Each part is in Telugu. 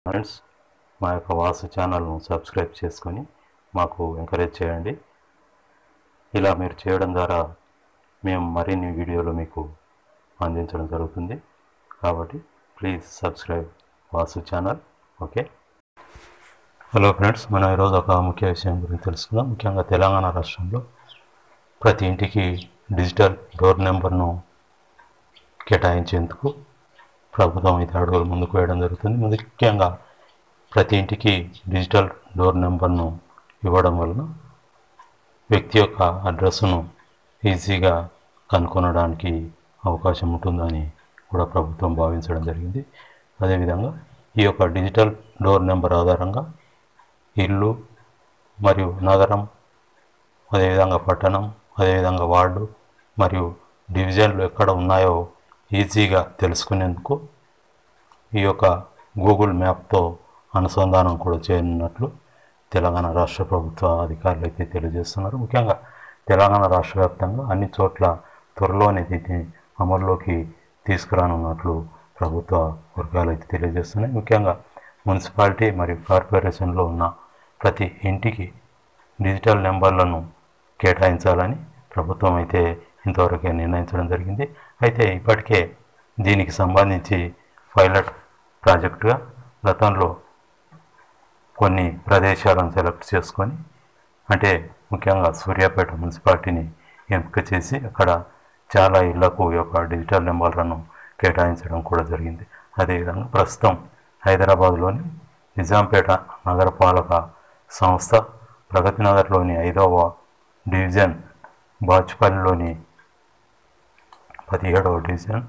ఫ్రెండ్స్ మా యొక్క వాసు ఛానల్ను సబ్స్క్రైబ్ చేసుకొని మాకు ఎంకరేజ్ చేయండి ఇలా మీరు చేయడం ద్వారా మేము మరిన్ని వీడియోలు మీకు అందించడం జరుగుతుంది కాబట్టి please subscribe Vasu channel okay hello friends మనం ఈరోజు ఒక ముఖ్య విషయం గురించి తెలుసుకుందాం ముఖ్యంగా తెలంగాణ రాష్ట్రంలో ప్రతి ఇంటికి డిజిటల్ డోర్ నెంబర్ను కేటాయించేందుకు ప్రభుత్వం అయితే అడుగులు ముందుకు వేయడం జరుగుతుంది ముఖ్యంగా ప్రతి ఇంటికి డిజిటల్ డోర్ నెంబర్ను ఇవ్వడం వలన వ్యక్తి యొక్క అడ్రస్ను ఈజీగా కనుక్కొనడానికి అవకాశం ఉంటుందని కూడా ప్రభుత్వం భావించడం జరిగింది అదేవిధంగా ఈ యొక్క డిజిటల్ డోర్ నెంబర్ ఆధారంగా ఇల్లు మరియు నగరం అదేవిధంగా పట్టణం అదేవిధంగా వార్డు మరియు డివిజన్లు ఎక్కడ ఉన్నాయో ఈజీగా తెలుసుకునేందుకు ఈ యొక్క గూగుల్ మ్యాప్తో అనుసంధానం కూడా చేయనున్నట్లు తెలంగాణ రాష్ట్ర ప్రభుత్వ అధికారులు అయితే తెలియజేస్తున్నారు ముఖ్యంగా తెలంగాణ రాష్ట్ర వ్యాప్తంగా అన్ని చోట్ల త్వరలోనే దీన్ని అమల్లోకి తీసుకురానున్నట్లు ప్రభుత్వ వర్గాలు అయితే తెలియజేస్తున్నాయి ముఖ్యంగా మున్సిపాలిటీ మరియు కార్పొరేషన్లో ఉన్న ప్రతి ఇంటికి డిజిటల్ నెంబర్లను కేటాయించాలని ప్రభుత్వం అయితే ఇంతవరకే నిర్ణయించడం జరిగింది అయితే ఇప్పటికే దీనికి సంబంధించి పైలట్ ప్రాజెక్టుగా గతంలో కొన్ని ప్రదేశాలను సెలెక్ట్ చేసుకొని అంటే ముఖ్యంగా సూర్యాపేట మున్సిపాలిటీని ఎంపిక చేసి అక్కడ చాలా ఇళ్లకు ఈ యొక్క డిజిటల్ నెంబర్లను కేటాయించడం కూడా జరిగింది అదేవిధంగా ప్రస్తుతం హైదరాబాద్లోని నిజాంపేట నగరపాలక సంస్థ ప్రగతి నగర్లోని ఐదవ డివిజన్ బాచుపల్లిలోని పదిహేడవ డివిజన్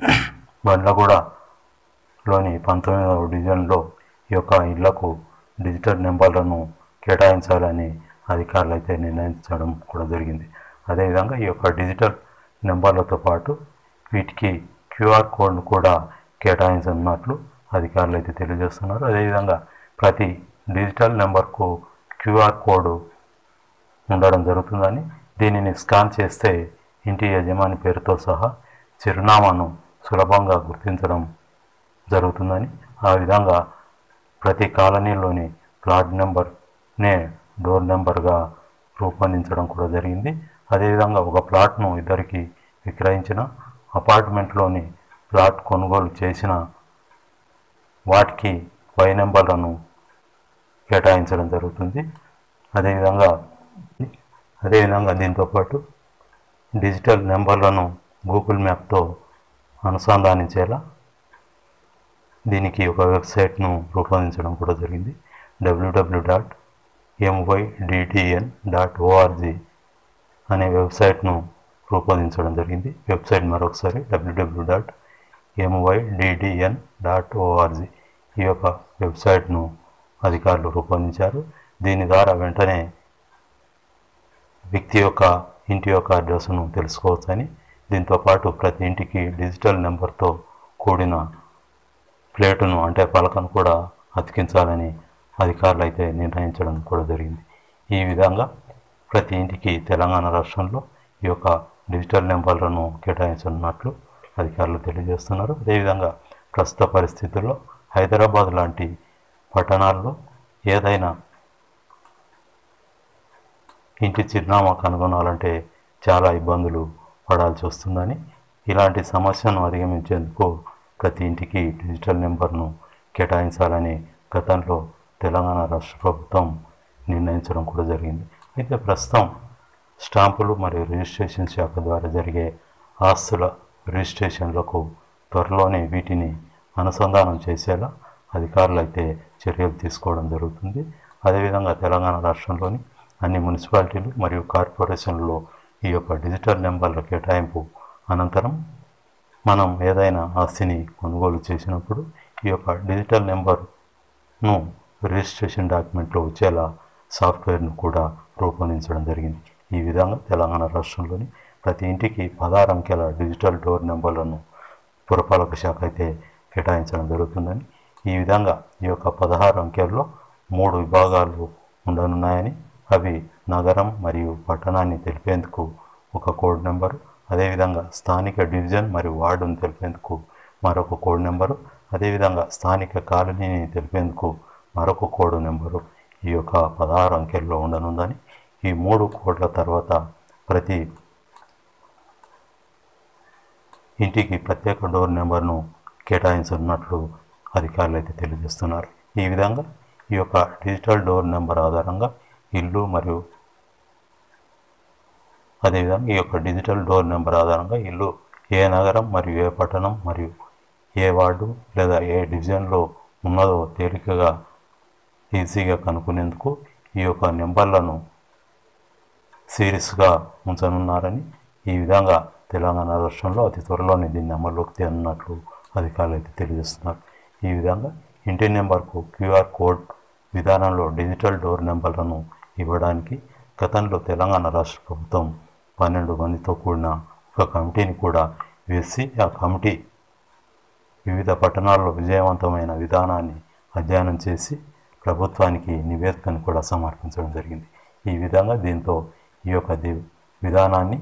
బండ్లగూడలోని పంతొమ్మిదవ డివిజన్లో ఈ యొక్క ఇళ్లకు డిజిటల్ నెంబర్లను కేటాయించాలని అధికారులు అయితే నిర్ణయించడం కూడా జరిగింది అదేవిధంగా ఈ యొక్క డిజిటల్ నెంబర్లతో పాటు వీటికి క్యూఆర్ కోడ్ను కూడా కేటాయించనున్నట్లు అధికారులు అయితే తెలియజేస్తున్నారు అదేవిధంగా ప్రతి డిజిటల్ నెంబర్కు క్యూఆర్ కోడ్ ఉండడం జరుగుతుందని దీనిని స్కాన్ చేస్తే ఇంటి యజమాని పేరుతో సహా చిరునామాను సులభంగా గుర్తించడం జరుగుతుందని ఆ విధంగా ప్రతి కాలనీలోని ప్లాట్ నెంబర్నే డోర్ నెంబర్గా రూపొందించడం కూడా జరిగింది అదేవిధంగా ఒక ప్లాట్ను ఇద్దరికి విక్రయించిన అపార్ట్మెంట్లోని ప్లాట్ కొనుగోలు చేసిన వాటికి వై నెంబర్లను కేటాయించడం జరుగుతుంది అదేవిధంగా అదేవిధంగా దీంతోపాటు డిజిటల్ నెంబర్లను గూగుల్ మ్యాప్తో అనుసంధానించేలా దీనికి ఒక వెబ్సైట్ను రూపొందించడం కూడా జరిగింది WWW dot MYDTN dot ORG అనే వెబ్సైట్ను రూపొందించడం జరిగింది వెబ్సైట్ మరొకసారి WWW dot MYDDN dot ORG ఈ యొక్క వెబ్సైట్ను అధికారులు రూపొందించారు దీని ద్వారా వెంటనే వ్యక్తి యొక్క ఇంటి యొక్క అడ్రస్ను తెలుసుకోవచ్చని దీంతోపాటు ప్రతి ఇంటికి డిజిటల్ నెంబర్తో కూడిన ప్లేటును అంటే పలకను కూడా అతికించాలని అధికారులు అయితే నిర్ణయించడం కూడా జరిగింది ఈ విధంగా ప్రతి ఇంటికి తెలంగాణ రాష్ట్రంలో ఈ యొక్క డిజిటల్ నెంబర్లను కేటాయించనున్నట్లు అధికారులు తెలియజేస్తున్నారు అదేవిధంగా ప్రస్తుత పరిస్థితుల్లో హైదరాబాద్ లాంటి పట్టణాల్లో ఏదైనా ఇంటి చిరునామా కనుగొనాలంటే చాలా ఇబ్బందులు పడాల్సి వస్తుందని ఇలాంటి సమస్యను అధిగమించేందుకు ప్రతి ఇంటికి డిజిటల్ నెంబర్ను కేటాయించాలని గతంలో తెలంగాణ రాష్ట్ర ప్రభుత్వం నిర్ణయించడం కూడా జరిగింది అయితే ప్రస్తుతం స్టాంపులు మరియు రిజిస్ట్రేషన్ శాఖ ద్వారా జరిగే ఆస్తుల రిజిస్ట్రేషన్లకు త్వరలోనే వీటిని అనుసంధానం చేసేలా అధికారులు అయితే చర్యలు తీసుకోవడం జరుగుతుంది అదేవిధంగా తెలంగాణ రాష్ట్రంలోని అన్ని మున్సిపాలిటీలు మరియు కార్పొరేషన్లలో ఈ యొక్క డిజిటల్ నెంబర్ల కేటాయింపు అనంతరం మనం ఏదైనా ఆస్తిని కొనుగోలు చేసినప్పుడు ఈ యొక్క డిజిటల్ నెంబర్ను రిజిస్ట్రేషన్ డాక్యుమెంట్లో వచ్చేలా సాఫ్ట్వేర్ను కూడా రూపొందించడం జరిగింది ఈ విధంగా తెలంగాణ రాష్ట్రంలోని ప్రతి ఇంటికి పదహారు అంకెల డిజిటల్ డోర్ నెంబర్లను పురపాలక శాఖ అయితే కేటాయించడం జరుగుతుందని ఈ విధంగా ఈ యొక్క పదహారు అంకెల్లో మూడు విభాగాలు ఉండనున్నాయని అవి నగరం మరియు పట్టణాన్ని తెలిపేందుకు ఒక కోడ్ నెంబరు అదేవిధంగా స్థానిక డివిజన్ మరియు వార్డును తెలిపేందుకు మరొక కోడ్ నెంబరు అదేవిధంగా స్థానిక కాలనీని తెలిపేందుకు మరొక కోడ్ నెంబరు ఈ యొక్క పదహారు అంకెల్లో ఉండనుందని ఈ మూడు కోడ్ల తర్వాత ప్రతి ఇంటికి ప్రత్యేక డోర్ నెంబర్ను కేటాయించనున్నట్లు అధికారులు అయితే తెలియజేస్తున్నారు ఈ విధంగా ఈ యొక్క డిజిటల్ డోర్ నెంబర్ ఆధారంగా ఇల్లు మరియు అదేవిధంగా ఈ యొక్క డిజిటల్ డోర్ నెంబర్ ఆధారంగా ఇల్లు ఏ నగరం మరియు ఏ పట్టణం మరియు ఏ వార్డు లేదా ఏ డివిజన్లో ఉన్నదో తేలికగా ఈజీగా కనుక్కునేందుకు ఈ యొక్క నెంబర్లను సిరీస్గా ఉంచనున్నారని ఈ విధంగా తెలంగాణ రాష్ట్రంలో అతి త్వరలోనే దీన్ని అమల్లోకి తేనున్నట్లు అధికారులు అయితే తెలియజేస్తున్నారు ఈ విధంగా ఇంటి నెంబర్కు క్యూఆర్ కోడ్ విధానంలో డిజిటల్ డోర్ నెంబర్లను ఇవ్వడానికి గతంలో తెలంగాణ రాష్ట్ర ప్రభుత్వం పన్నెండు మందితో కూడిన ఒక కమిటీని కూడా వేసి ఆ కమిటీ వివిధ పట్టణాల్లో విజయవంతమైన విధానాన్ని అధ్యయనం చేసి ప్రభుత్వానికి నివేదికను కూడా సమర్పించడం జరిగింది ఈ విధంగా దీంతో ఈ యొక్క ది- విధానాన్ని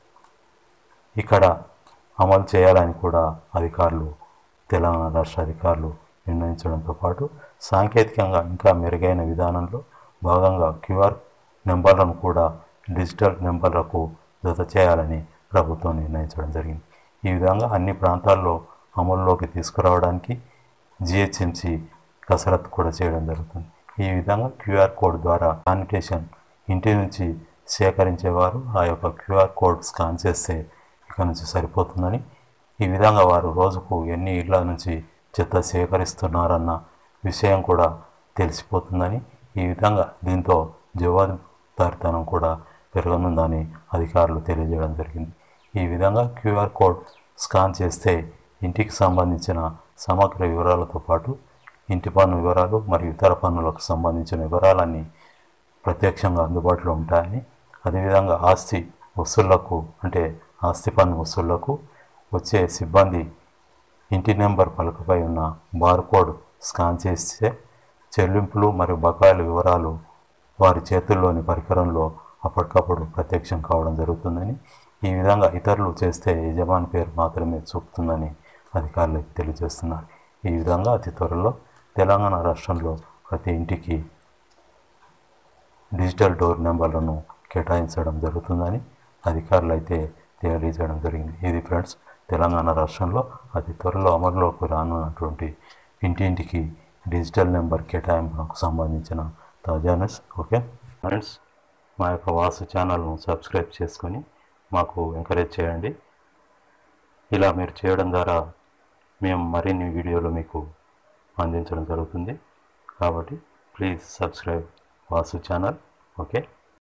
ఇక్కడ అమలు చేయాలని కూడా అధికారులు తెలంగాణ రాష్ట్ర అధికారులు నిర్ణయించడంతో పాటు సాంకేతికంగా ఇంకా మెరుగైన విధానంలో భాగంగా క్యూఆర్ నెంబర్లను కూడా డిజిటల్ నెంబర్లకు జత చేయాలని ప్రభుత్వం నిర్ణయించడం జరిగింది ఈ విధంగా అన్ని ప్రాంతాల్లో అమలులోకి తీసుకురావడానికి జిహెచ్ఎంసి కసరత్తు కూడా చేయడం జరుగుతుంది ఈ విధంగా క్యూఆర్ కోడ్ ద్వారా శానిటేషన్ ఇంటి నుంచి సేకరించేవారు ఆ యొక్క క్యూఆర్ కోడ్ స్కాన్ చేస్తే ఇక నుంచి సరిపోతుందని ఈ విధంగా వారు రోజుకు ఎన్ని ఇళ్ల నుంచి చెత్త సేకరిస్తున్నారన్న విషయం కూడా తెలిసిపోతుందని ఈ విధంగా దీంతో జవాబుదారితనం కూడా పెరగనుందని అధికారులు తెలియజేయడం జరిగింది ఈ విధంగా క్యూఆర్ కోడ్ స్కాన్ చేస్తే ఇంటికి సంబంధించిన సమగ్ర వివరాలతో పాటు ఇంటి పన్ను వివరాలు మరియు ఇతర పన్నులకు సంబంధించిన వివరాలన్నీ ప్రత్యక్షంగా అందుబాటులో ఉంటాయని అదేవిధంగా ఆస్తి వసూళ్లకు అంటే ఆస్తి పన్ను వసూళ్లకు వచ్చే సిబ్బంది ఇంటి నెంబర్ పలకపై ఉన్న బార్కోడ్ స్కాన్ చేస్తే చెల్లింపులు మరియు బకాయిల వివరాలు వారి చేతుల్లోని పరికరంలో అప్పటికప్పుడు ప్రత్యక్షం కావడం జరుగుతుందని ఈ విధంగా ఇతరులు చేస్తే యజమాని పేరు మాత్రమే చూపుతుందని అధికారులు తెలియజేస్తున్నారు ఈ విధంగా అతి త్వరలో తెలంగాణ రాష్ట్రంలో ప్రతి ఇంటికి డిజిటల్ డోర్ నెంబర్లను కేటాయించడం జరుగుతుందని అధికారులు అయితే తెలియజేయడం జరిగింది ఇది ఫ్రెండ్స్ తెలంగాణ రాష్ట్రంలో అతి త్వరలో అమలులోకి రానున్నటువంటి ఇంటింటికి డిజిటల్ నెంబర్ కేటాయింపునకు సంబంధించిన తాజా న్యూస్ ఓకే ఫ్రెండ్స్ మా యొక్క వాసు ఛానల్ను సబ్స్క్రైబ్ చేసుకొని మాకు ఎంకరేజ్ చేయండి ఇలా మీరు చేయడం ద్వారా మేము మరిన్ని వీడియోలు మీకు అందించడం జరుగుతుంది కాబట్టి please subscribe Vasu channel okay